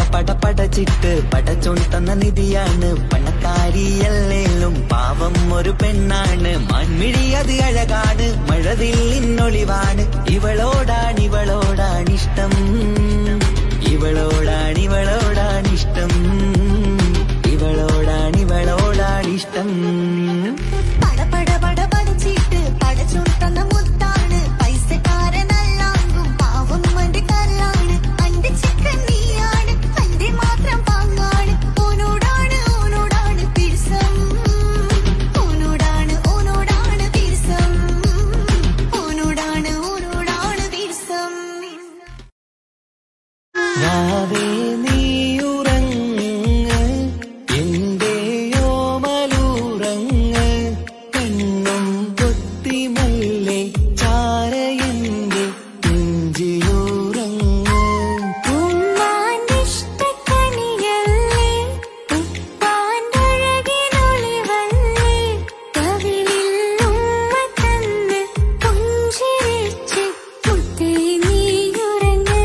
പട പടച്ചിട്ട് പടച്ചോൺ തന്ന നിധിയാണ് പണക്കാരിയല്ലേലും പാവം ഒരു പെണ്ണാണ് മൺമിഴി അത് അഴകാണ് മഴവില്ലിന്നൊളിവാണ് ഇവളോടാണ് ഇവളോടാണിഷ്ടം ഇവളോടാണ് ഇവളോടാണിഷ്ടം ഇവളോടാണ് ഇവളോടാണിഷ്ടം പട പട പട പടച്ചിട്ട് പടച്ചോൻ തന്ന മുത്താണ് പൈസക്കാരനല്ലാങ്കും പാവം അന്റെ കല്ലാണ് അന്റെ ചിക്കൻ നീയാണ് അന്റെ മാത്രം പാങ്ങാണ് ഓനോടാണ് ഓനോടാണ് പിരിസം ഓനോടാണ് ഓനോടാണ് പിരിസം ഓനോടാണ് ഓനോടാണ് പിരിസം രാവേ നീയുറങ്ങ് എന്റെയോ മലൂറങ്ങ് കണ്ണും പൊത്തിമല്ലേ ചാരയെന്റെ നെഞ്ചിലുറങ്ങ് ഉമ്മാന്റെ ഇഷ്ടക്കനിയല്ലേ ഉപ്പാന്റെ അഴകിനൊളിവല്ലേ കവിളിൽ ഉമ്മ തന്ന് പുഞ്ചിരിച്ച് മുത്തേ നീയുറങ്ങ്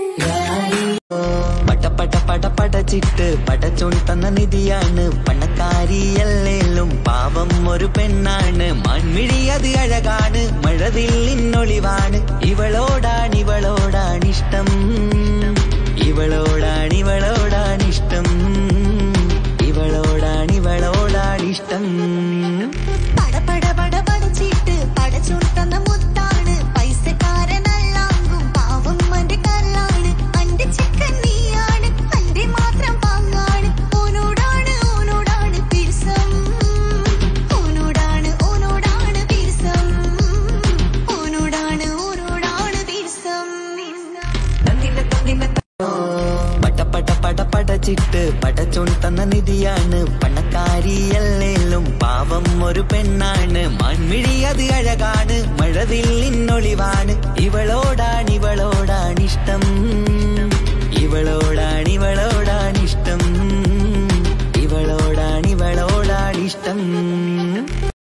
പട പട പട പടച്ചിട്ട് പടച്ചോൺ തന്ന നിധിയാണ് പണക്കാരിയല്ലേലും പാവം ഒരു പെണ്ണാണ് മൺമിഴി അത് അഴകാണ് മഴവില്ലിന്നൊളിവാണ് ഇവളോടാണ് ഇവളോടാണിഷ്ടം ഇവളോടാണ് ഇവളോടാണിഷ്ടം ഇവളോടാണ് ഇവളോടാണിഷ്ടം പട പട പട പടച്ചിട്ട് പടച്ചോൻ തന്ന മുത്താണ് പൈസക്കാരനല്ലാങ്കും പാവം അന്റെ കല്ലാണ് അന്റെ ചിക്കൻ നീയാണ് അന്റെ മാത്രം പാങ്ങാണ് ഓനോടാണ് ഓനോടാണ് പിരിസം ഓനോടാണ് ഓനോടാണ് പിരിസം ഓനോടാണ് ഓനോടാണ് പിരിസം പട പട പട പടച്ചിട്ട് പടച്ചോൺ തന്ന നിധിയാണ് പണക്കാരിയല്ലേലും പാവം ഒരു പെണ്ണാണ് മൺമിഴി അത് അഴകാണ് മഴവില്ലിന്നൊളിവാണ് ഇവളോടാണ് ഇവളോടാണിഷ്ടം ഇവളോടാണ് ഇവളോ